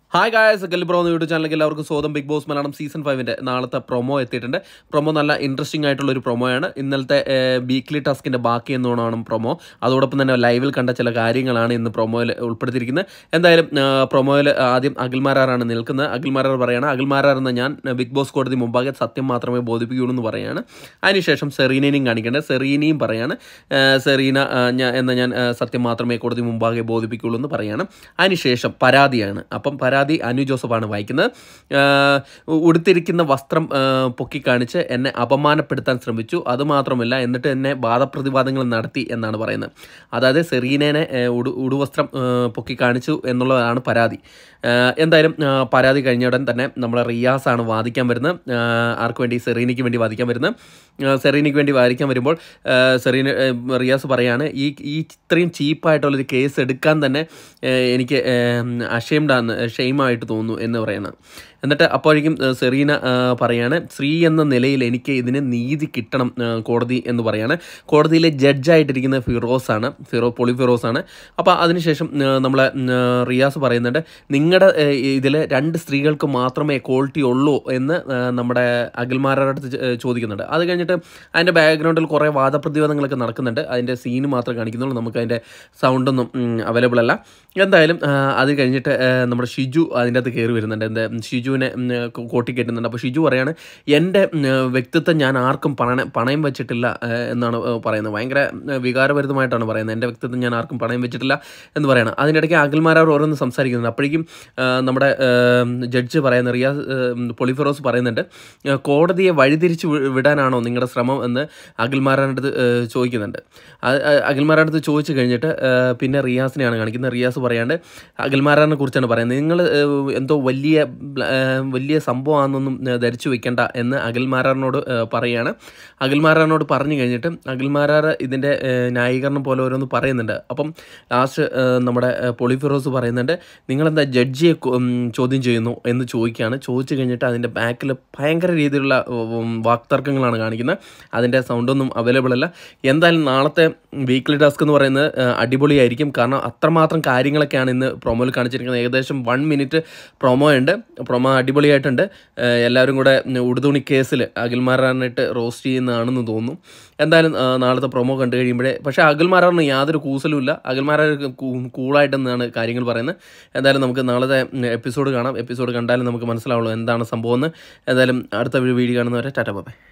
hi guys ഗലിബ്രോ എന്ന YouTube ചാനലിലേക്ക് എല്ലാവർക്കും സ്വന്തം ബിഗ് ബോസ് മലയാളം സീസൺ ഫൈവിൻ്റെ നാളത്തെ പ്രൊമോ എത്തിയിട്ടുണ്ട് പ്രൊമോ നല്ല ഇൻട്രസ്റ്റിംഗ് ആയിട്ടുള്ള ഒരു പ്രൊമോയാണ് ഇന്നലത്തെ വീക്ക്ലി ടാസ്കിൻ്റെ ബാക്കി എന്നോണമാണ് പ്രൊമോ അതോടൊപ്പം തന്നെ ലൈവിൽ കണ്ട ചില കാര്യങ്ങളാണ് ഇന്ന് പ്രൊമോയിൽ ഉൾപ്പെടുത്തിയിരിക്കുന്നത് എന്തായാലും പ്രൊമോയിൽ ആദ്യം അഖിൽമാരാറാണ് നിൽക്കുന്നത് അഖിൽമാരാർ പറയാണ് അഖിൽമാരാർ എന്ന ഞാൻ ബിഗ് ബോസ് കോടതി മുമ്പാകെ സത്യം മാത്രമേ ബോധിപ്പിക്കുകയുള്ളൂ എന്ന് പറയാണ് അതിനുശേഷം സെറീനയും കാണിക്കേണ്ടത് സെറീനയും പറയാണ് ആ, സെറീന ആ, ഞാൻ എന്ന ഞാൻ ആ, സത്യം മാത്രമേ കോടതി മുമ്പാകെ ബോധിപ്പിക്കുകയുള്ളൂ എന്ന് പറയാണ് അതിനുശേഷം പരാതിയാണ് അപ്പം പരാതി അനു ജോസഫാണ് വായിക്കുന്നത് ആ, ഉടുത്തിരിക്കുന്ന വസ്ത്രം ആ, പൊക്കി കാണിച്ച് എന്നെ അപമാനപ്പെടുത്താൻ ശ്രമിച്ചു അതുമാത്രമല്ല എന്നിട്ട് എന്നെ വാദപ്രതിവാദങ്ങൾ നടത്തി എന്നാണ് പറയുന്നത് അതായത് സെറീനേനെ ആ, ഉടു ഉടുവസ്ത്രം ആ, പൊക്കി കാണിച്ചു എന്നുള്ളതാണ് പരാതി ആ, എന്തായാലും ആ, പരാതി കഴിഞ്ഞ ഉടൻ തന്നെ നമ്മളെ റിയാസാണ് വാദിക്കാൻ വരുന്നത് ആ, ആർക്ക് വേണ്ടി സെറീനയ്ക്ക് വേണ്ടി വാദിക്കാൻ വരുന്നത് ആ, സെറീനയ്ക്ക് വേണ്ടി വാദിക്കാൻ വരുമ്പോൾ ആ, സെറീന ആ, റിയാസ് പറയാണ് ഈ ഈ ഇത്രയും ചീപ്പായിട്ടുള്ളൊരു കേസ് എടുക്കാൻ തന്നെ ആ, എനിക്ക് അഷെയിംഡാന്ന് ഷെയിമായിട്ട് തോന്നുന്നു എന്ന് പറയണം എന്നിട്ട് അപ്പോഴേക്കും ആ, സെറീന ആ, പറയാണ് സ്ത്രീ എന്ന നിലയിൽ എനിക്ക് ഇതിന് നീതി കിട്ടണം ആ, കോടതി എന്ന് പറയാണ് കോടതിയിലെ ജഡ്ജായിട്ടിരിക്കുന്ന ഫിറോസാണ് ഫിറോ പൊളി ഫിറോസാണ് അപ്പോൾ അതിനുശേഷം ആ, നമ്മളെ ഉം, ആ, റിയാസ് പറയുന്നുണ്ട് നിങ്ങളുടെ ഇതിൽ രണ്ട് സ്ത്രീകൾക്ക് മാത്രമേ ക്വാളിറ്റി ഉള്ളൂ എന്ന് ആ, നമ്മുടെ അഖിൽമാരുടെ അടുത്ത് ചോ- ചോദിക്കുന്നുണ്ട് അത് കഴിഞ്ഞിട്ട് അതിൻ്റെ ബാക്ക്ഗ്രൗണ്ടിൽ കുറേ വാദപ്രതിവാദങ്ങളൊക്കെ നടക്കുന്നുണ്ട് അതിൻ്റെ സീന് മാത്രമേ കാണിക്കുന്നുള്ളൂ നമുക്ക് അതിൻ്റെ സൗണ്ടൊന്നും അവൈലബിൾ അല്ല എന്തായാലും ആ, അത് കഴിഞ്ഞിട്ട് ആ, നമ്മുടെ ഷിജു അതിൻ്റെ അകത്ത് കയറി വരുന്നുണ്ട് എന്താ ഷിജുവിനെ ഉം, കോട്ടി കെട്ടുന്നുണ്ട് അപ്പോൾ ഷിജു പറയാണ് എൻ്റെ ഉം, വ്യക്തിത്വം ഞാൻ ആർക്കും പണ പണയം വെച്ചിട്ടില്ല ആ, എന്നാണ് ആ, പറയുന്നത് ഭയങ്കര ആ, വികാരഭരിതമായിട്ടാണ് പറയുന്നത് എൻ്റെ വ്യക്തിത്വം ഞാൻ ആർക്കും പണയം വെച്ചിട്ടില്ല എന്ന് പറയണം അതിനിടയ്ക്ക് അഖിൽമാരവർ ഓരോന്ന് സംസാരിക്കുന്നുണ്ട് അപ്പോഴേക്കും ആ, നമ്മുടെ ജഡ്ജ് പറയുന്ന റിയാസ് ആ, പൊളിഫെറോസ് പറയുന്നുണ്ട് ആ, കോടതിയെ വഴിതിരിച്ച് വി- വിടാനാണോ നിങ്ങളുടെ ശ്രമം എന്ന് അഖിൽമാരുടെ അടുത്ത് ആ, ചോദിക്കുന്നുണ്ട് അത് ആ, അഖിൽമാരുടെ അടുത്ത് ചോദിച്ചു കഴിഞ്ഞിട്ട് ആ, പിന്നെ റിയാസിനെയാണ് കാണിക്കുന്നത് റിയാസ് പറയാണ്ട് അഖിൽമാരാറിനെ കുറിച്ചാണ് പറയുന്നത് നിങ്ങൾ എന്തോ വലിയ ബ്ല- ആ, വലിയ സംഭവമാണെന്നൊന്നും ആ, ധരിച്ചു വെക്കേണ്ട എന്ന് അഖിൽമാരാറിനോട് ആ, പറയാണ് അഖിൽമാരാറിനോട് പറഞ്ഞു കഴിഞ്ഞിട്ട് അഖിൽമാരാർ ഇതിൻ്റെ ആ, ന്യായീകരണം പോലെ ഓരോന്ന് പറയുന്നുണ്ട് അപ്പം ലാസ്റ്റ് ആ, നമ്മുടെ ആ, പൊളിഫിറോസ് പറയുന്നുണ്ട് നിങ്ങളെന്താ ജഡ്ജിയെ കൊ- ഉം, ചോദ്യം ചെയ്യുന്നു എന്ന് ചോദിക്കുകയാണ് ചോദിച്ചു കഴിഞ്ഞിട്ട് അതിൻ്റെ ബാക്കിൽ ഭയങ്കര രീതിയിലുള്ള ഉം, വാക്തർക്കങ്ങളാണ് കാണിക്കുന്നത് അതിൻ്റെ സൗണ്ടൊന്നും അവൈലബിൾ അല്ല എന്തായാലും നാളത്തെ വീക്ക്ലി ടാസ്ക് എന്ന് പറയുന്നത് ആ, അടിപൊളിയായിരിക്കും കാരണം അത്രമാത്രം കാര്യങ്ങളൊക്കെയാണ് ഇന്ന് പ്രൊമോയിൽ കാണിച്ചിരിക്കുന്നത് ഏകദേശം വൺ മിനിറ്റ് പ്രൊമോ ഉണ്ട് പ്രൊമോ അടിപൊളിയായിട്ടുണ്ട് ആ, എല്ലാവരും കൂടെ ഉടുതുണി കേസിൽ അഖിൽമാരാനായിട്ട് റോസ്റ്റ് ചെയ്യുന്നതാണെന്ന് തോന്നുന്നു എന്തായാലും ആ, നാളത്തെ പ്രൊമോ കണ്ടു കഴിയുമ്പോഴേ പക്ഷേ അഖിൽമാരാറിന് യാതൊരു കൂസലും ഇല്ല അഖിൽമാരാർ കൂളായിട്ടെന്നാണ് കാര്യങ്ങൾ പറയുന്നത് എന്തായാലും നമുക്ക് നാളത്തെ എപ്പിസോഡ് കാണാം എപ്പിസോഡ് കണ്ടാലും നമുക്ക് മനസ്സിലാവുള്ളൂ എന്താണ് സംഭവം എന്ന് എന്തായാലും അടുത്ത വീഡിയോ കാണുന്നവരെ ടാറ്റ ബൈ